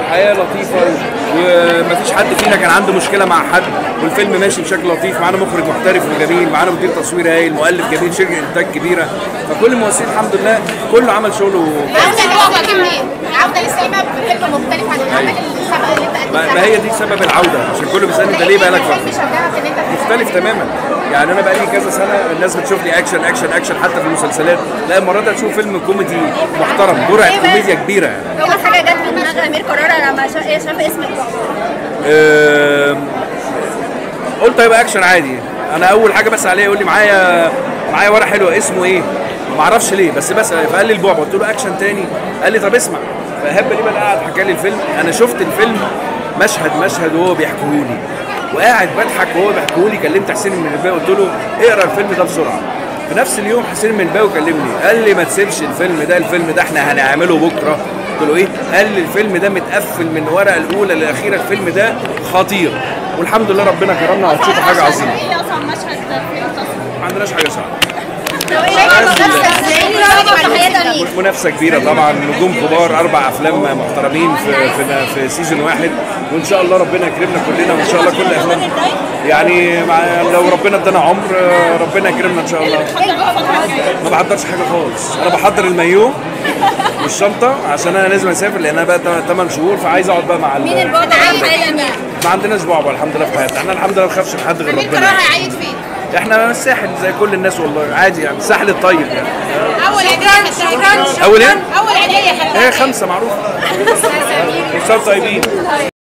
والحياه لطيفه ومفيش حد فينا كان عنده مشكله مع حد والفيلم ماشي بشكل لطيف معانا مخرج محترف وجميل معانا مدير تصوير هايل مؤلف جميل شركه انتاج كبيره فكل الممثلين الحمد لله كله عمل شغله عودة للسينما منين؟ عودة للسينما بفيلم مختلف عن الأعمال السابقة اللي أنت ما قدمتها ما هي دي سبب العوده عشان كله بيسالني انت ليه بقالك الفيلم فتره شجعك إن أنت مختلف تماما يعني انا بقالي كذا سنه الناس بتشوف لي اكشن اكشن اكشن حتى في المسلسلات لا المره دي هتشوف فيلم كوميدي محترم جرعه كوميديا كبيره يعني اول حاجه جت في دماغ امير كرارة لما شاف شاف اسم البابا آم، قلت هيبقى اكشن عادي انا اول حاجه بس عليه يقول لي معايا معايا ورقه حلوه اسمه ايه ما اعرفش ليه بس بسال فقال لي البعبع قلت له اكشن تاني قال لي طب اسمع فهب لي بقى قاعد حكى لي الفيلم انا شفت الفيلم مشهد مشهد وهو بيحكيه لي وقاعد بضحك وهو بيحكيه لي كلمت حسين من الباقي قلت له اقرا الفيلم ده بسرعه في نفس اليوم حسين من الباقي كلمني قال لي ما تسيبش الفيلم ده الفيلم ده احنا هنعمله بكره قلت له ايه قال لي الفيلم ده متقفل من الورقه الاولى للاخيره الفيلم ده خطير والحمد لله ربنا كرمنا وهتشوفوا حاجه عظيمه ايه اصلا مشهد في التصوير ما عندناش حاجه صعبه لو ايه المنافسه ازاي تحيه لمين منافسه كبيره طبعا نجوم كبار اربع افلام محترمين في في, في سيزون واحد وان شاء الله ربنا يكرمنا كلنا وان شاء الله كل افلام يعني مع لو ربنا ادانا عمر آه، ربنا يكرمنا ان شاء الله ما بحضرش حاجه خالص انا بحضر المايو والشنطه عشان انا لازم اسافر لان انا بقى 8 شهور فعايز اقعد بقى مع ال- مين البابا تحيه لمين ما عندناش بعبع الحمد لله في حياتنا احنا الحمد لله ما بنخافش من حد غير أمير ربنا قرار هيعيد فين؟ احنا الساحل زي كل الناس والله عادي يعني الساحل الطيب يعني أول عيدية حتى اول ايه؟ أول عيدية حتى ايه خمسه معروفه كل سنه وأنتم طيبين